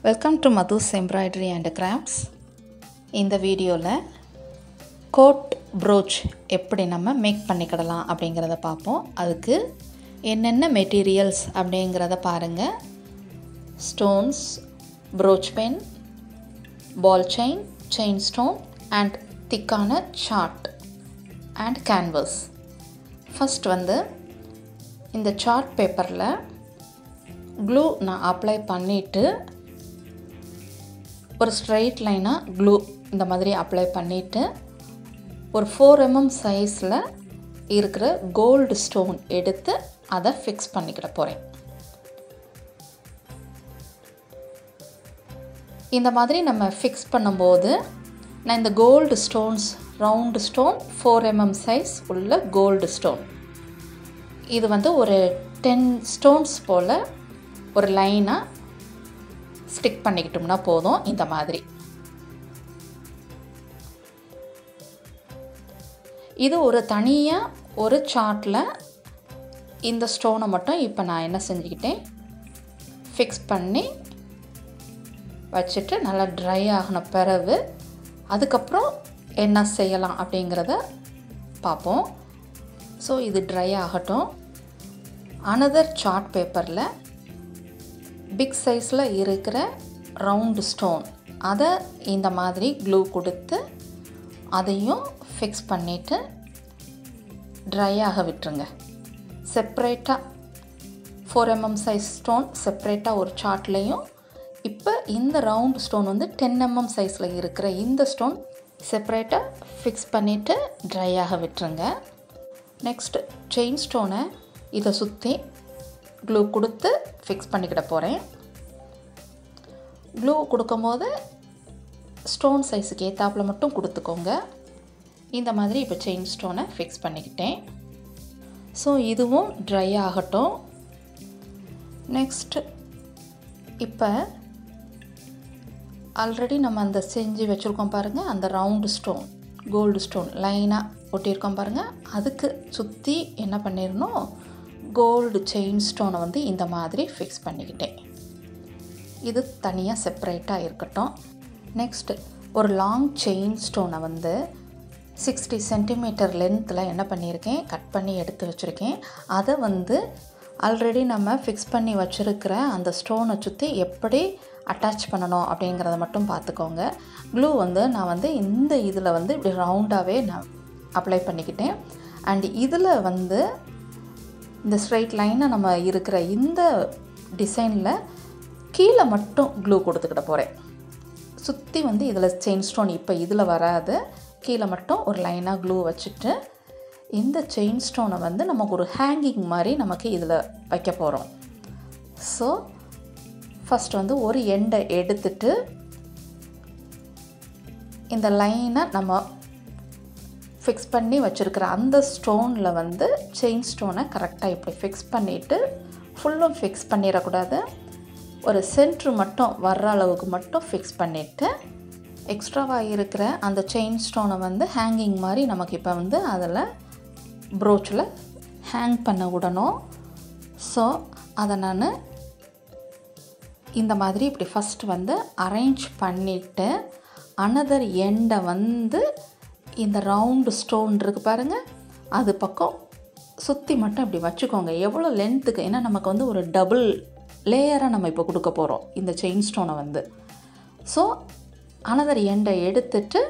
welcome to Madhu's embroidery and crafts இந்த வீடியோவில் code brooch எப்படி நம்ம மேக் பண்ணிக்கிடலாம் அப்படிங்கிறத பார்ப்போம் அதுக்கு என்னென்ன மெட்டீரியல்ஸ் அப்படிங்கிறத பாருங்கள் stones brooch pen ball chain chain stone and திக்கான சார்ட் அண்ட் கேன்வஸ் ஃபஸ்ட் வந்து இந்த சார்ட் பேப்பரில் க்ளூ நான் அப்ளை பண்ணிவிட்டு ஒரு ஸ்ட்ரைட் லைனாக க்ளூ இந்த மாதிரி அப்ளை பண்ணிவிட்டு ஒரு ஃபோர் எம்எம் சைஸில் இருக்கிற கோல்டு ஸ்டோன் எடுத்து அதை ஃபிக்ஸ் பண்ணிக்கிட போகிறேன் இந்த மாதிரி நம்ம ஃபிக்ஸ் பண்ணும்போது நான் இந்த gold stones round stone four MM size உள்ள கோல்டு ஸ்டோன் இது வந்து ஒரு டென் ஸ்டோன்ஸ் போல் ஒரு லைனாக ஸ்டிக் பண்ணிக்கிட்டோம்னா போதும் இந்த மாதிரி இது ஒரு தனியாக ஒரு சார்ட்டில் இந்த ஸ்டோனை மட்டும் இப்போ நான் என்ன செஞ்சுக்கிட்டேன் ஃபிக்ஸ் பண்ணி வச்சுட்டு நல்லா ட்ரை ஆகின பிறகு அதுக்கப்புறம் என்ன செய்யலாம் அப்படிங்கிறத பார்ப்போம் ஸோ இது ட்ரை ஆகட்டும் அனதர் சார்ட் பேப்பரில் பிக் சைஸில் இருக்கிற ரவுண்டு ஸ்டோன் அதை இந்த மாதிரி க்ளூ கொடுத்து அதையும் ஃபிக்ஸ் பண்ணிவிட்டு ட்ரை ஆக விட்டுருங்க செப்ரேட்டாக ஃபோர் எம்எம் சைஸ் ஸ்டோன் செப்ரேட்டாக ஒரு சார்ட்லேயும் இப்போ இந்த ரவுண்ட் ஸ்டோன் வந்து டென் எம்எம் சைஸில் இருக்கிற இந்த ஸ்டோன் செப்ரேட்டாக ஃபிக்ஸ் பண்ணிவிட்டு ட்ரை ஆக விட்டுருங்க நெக்ஸ்ட் செயின் ஸ்டோனை இதை சுற்றி க்ளூ கொடுத்து ஃபிக்ஸ் பண்ணிக்கிட போகிறேன் க்ளூ கொடுக்கும்போது ஸ்டோன் சைஸுக்கு ஏற்றாப்புல மட்டும் கொடுத்துக்கோங்க இந்த மாதிரி இப்போ செயின் ஸ்டோனை ஃபிக்ஸ் பண்ணிக்கிட்டேன் ஸோ இதுவும் ட்ரை ஆகட்டும் நெக்ஸ்ட் இப்போ ஆல்ரெடி நம்ம அந்த செஞ்சு வச்சுருக்கோம் பாருங்கள் அந்த ரவுண்டு ஸ்டோன் கோல்டு ஸ்டோன் லைனாக ஒட்டியிருக்கோம் பாருங்கள் அதுக்கு சுற்றி என்ன பண்ணிடணும் கோல்டு செயின் ஸ்டோனை வந்து இந்த மாதிரி ஃபிக்ஸ் பண்ணிக்கிட்டேன் இது தனியாக செப்பரேட்டாக இருக்கட்டும் நெக்ஸ்ட்டு ஒரு லாங் செயின் ஸ்டோனை வந்து சிக்ஸ்டி சென்டிமீட்டர் லென்த்தில் என்ன பண்ணியிருக்கேன் கட் பண்ணி எடுத்து வச்சுருக்கேன் அதை வந்து ஆல்ரெடி நம்ம ஃபிக்ஸ் பண்ணி வச்சுருக்கிற அந்த ஸ்டோனை சுற்றி எப்படி அட்டாச் பண்ணணும் அப்படிங்கிறத மட்டும் பார்த்துக்கோங்க க்ளூ வந்து நான் வந்து இந்த இதில் வந்து இப்படி ரவுண்டாகவே நான் அப்ளை பண்ணிக்கிட்டேன் அண்ட் இதில் வந்து இந்த ஸ்ட்ரைட் லைனாக நம்ம இருக்கிற இந்த டிசைனில் கீழே மட்டும் க்ளூ கொடுத்துக்கிட போகிறேன் சுற்றி வந்து இதில் செயின் ஸ்டோன் இப்போ இதில் வராது கீழே மட்டும் ஒரு லைனாக க்ளூ வச்சுட்டு இந்த செயின் ஸ்டோனை வந்து நமக்கு ஒரு ஹேங்கிங் மாதிரி நமக்கு இதில் வைக்க போகிறோம் ஸோ ஃபஸ்ட் வந்து ஒரு எண்டை எடுத்துட்டு இந்த லைனை நம்ம ஃபிக்ஸ் பண்ணி வச்சுருக்கிற அந்த ஸ்டோனில் வந்து செயின் ஸ்டோனை கரெக்டாக இப்படி ஃபிக்ஸ் பண்ணிவிட்டு ஃபுல்லும் ஃபிக்ஸ் பண்ணிடக்கூடாது ஒரு சென்ட்ரு மட்டும் வர்ற அளவுக்கு மட்டும் ஃபிக்ஸ் பண்ணிவிட்டு எக்ஸ்ட்ராவாக இருக்கிற அந்த செயின் ஸ்டோனை வந்து ஹேங்கிங் மாதிரி நமக்கு இப்போ வந்து அதில் ப்ரோச்சில் ஹேங் பண்ண விடணும் ஸோ அதை நான் இந்த மாதிரி இப்படி ஃபஸ்ட் வந்து அரேஞ்ச் பண்ணிவிட்டு அனதர் எண்டை வந்து இந்த ரவுண்டு ஸ்டோன் இருக்குது பாருங்கள் அது பக்கம் சுற்றி மட்டும் இப்படி வச்சுக்கோங்க எவ்வளோ லென்த்துக்கு ஏன்னா நமக்கு வந்து ஒரு டபுள் லேயராக நம்ம இப்போ கொடுக்க போகிறோம் இந்த செயின் ஸ்டோனை வந்து ஸோ அனதர் எண்டை எடுத்துட்டு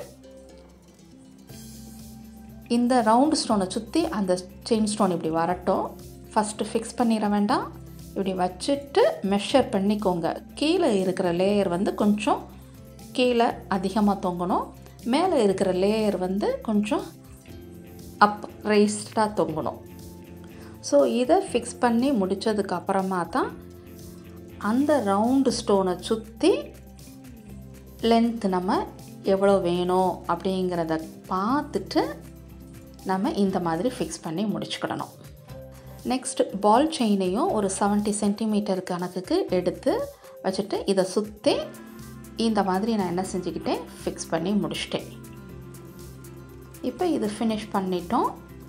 இந்த ரவுண்டு ஸ்டோனை சுற்றி அந்த செயின் ஸ்டோன் இப்படி வரட்டும் ஃபஸ்ட்டு ஃபிக்ஸ் பண்ணிட வேண்டாம் இப்படி வச்சுட்டு மெஷர் பண்ணிக்கோங்க கீழே இருக்கிற லேயர் வந்து கொஞ்சம் கீழே அதிகமாக தொங்கணும் மேலே இருக்கிற லேயர் வந்து கொஞ்சம் அப் ரைஸ்டாக தொங்கணும் ஸோ இதை ஃபிக்ஸ் பண்ணி முடித்ததுக்கு அப்புறமா தான் அந்த ரவுண்டு ஸ்டோனை சுற்றி லென்த் நம்ம எவ்வளோ வேணும் அப்படிங்கிறத பார்த்துட்டு நம்ம இந்த மாதிரி ஃபிக்ஸ் பண்ணி முடிச்சுக்கிடணும் நெக்ஸ்ட் பால் செயினையும் ஒரு செவன்ட்டி சென்டிமீட்டர் கணக்குக்கு எடுத்து வச்சுட்டு இதை சுற்றி இந்த மாதிரி நான் என்ன செஞ்சுக்கிட்டேன் ஃபிக்ஸ் பண்ணி முடிச்சிட்டேன் இப்போ இது ஃபினிஷ் பண்ணிட்டோம்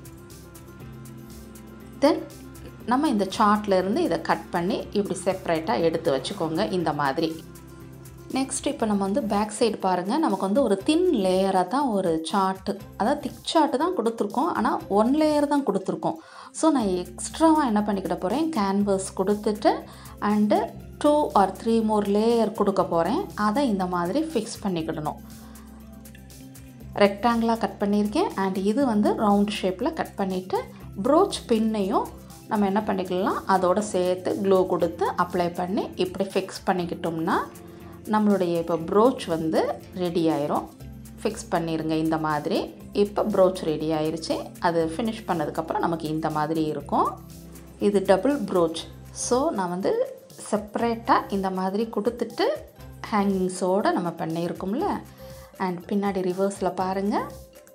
தென் நம்ம இந்த சார்ட்ல இருந்து இதை கட் பண்ணி இப்படி செப்பரேட்டாக எடுத்து வச்சுக்கோங்க இந்த மாதிரி நெக்ஸ்ட் இப்போ நம்ம வந்து பேக் சைடு பாருங்கள் நமக்கு வந்து ஒரு தின் லேயராக தான் ஒரு சார்ட்டு அதாவது திக் சார்ட்டு தான் கொடுத்துருக்கோம் ஆனால் ஒன் லேயர் தான் கொடுத்துருக்கோம் ஸோ நான் எக்ஸ்ட்ராவாக என்ன பண்ணிக்கிட போகிறேன் கேன்வஸ் கொடுத்துட்டு and two or three more layer கொடுக்க போகிறேன் அதை இந்த மாதிரி ஃபிக்ஸ் பண்ணிக்கிடணும் ரெக்டாங்கிளாக கட் பண்ணியிருக்கேன் அண்ட் இது வந்து ரவுண்ட் ஷேப்பில் கட் பண்ணிவிட்டு ப்ரோச் பின்னையும் நம்ம என்ன பண்ணிக்கலாம் அதோட சேர்த்து க்ளோ கொடுத்து அப்ளை பண்ணி இப்படி ஃபிக்ஸ் பண்ணிக்கிட்டோம்னா நம்மளுடைய இப்போ ப்ரோச் வந்து ரெடி ஆயிரும் ஃபிக்ஸ் பண்ணிடுங்க இந்த மாதிரி இப்போ ப்ரோச் ரெடி ஆயிருச்சு அது ஃபினிஷ் பண்ணதுக்கப்புறம் நமக்கு இந்த மாதிரி இருக்கும் இது டபுள் ப்ரோச் ஸோ நான் வந்து செப்ரேட்டாக இந்த மாதிரி கொடுத்துட்டு ஹேங்கிங்ஸோடு நம்ம பண்ணியிருக்கோம்ல அண்ட் பின்னாடி ரிவர்ஸில் பாருங்கள்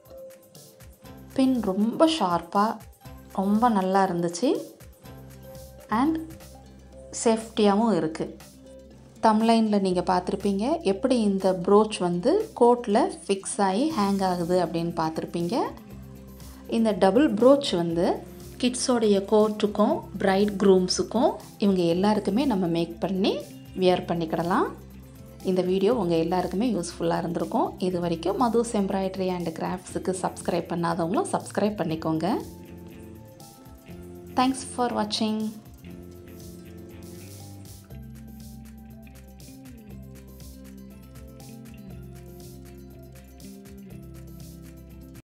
பின் ரொம்ப ஷார்ப்பாக ரொம்ப நல்லா இருந்துச்சு அண்ட் சேஃப்டியாகவும் இருக்குது தம்லைனில் நீங்கள் பார்த்துருப்பீங்க எப்படி இந்த ப்ரோச் வந்து கோட்டில் ஃபிக்ஸ் ஆகி ஹேங் ஆகுது அப்படின்னு பார்த்துருப்பீங்க இந்த டபுள் ப்ரோச் வந்து கிட்ஸோடைய கோட்டுக்கும் பிரைட் க்ரூம்ஸுக்கும் இவங்க எல்லாருக்குமே நம்ம மேக் பண்ணி வியர் பண்ணிக்கிடலாம் இந்த வீடியோ உங்கள் எல்லாருக்குமே யூஸ்ஃபுல்லாக இருந்திருக்கும் இது வரைக்கும் மதுஸ் எம்ப்ராய்டரி அண்ட் கிராஃப்ட்ஸுக்கு சப்ஸ்கிரைப் பண்ணாதவங்களும் சப்ஸ்கிரைப் பண்ணிக்கோங்க தேங்க்ஸ் ஃபார் வாட்சிங்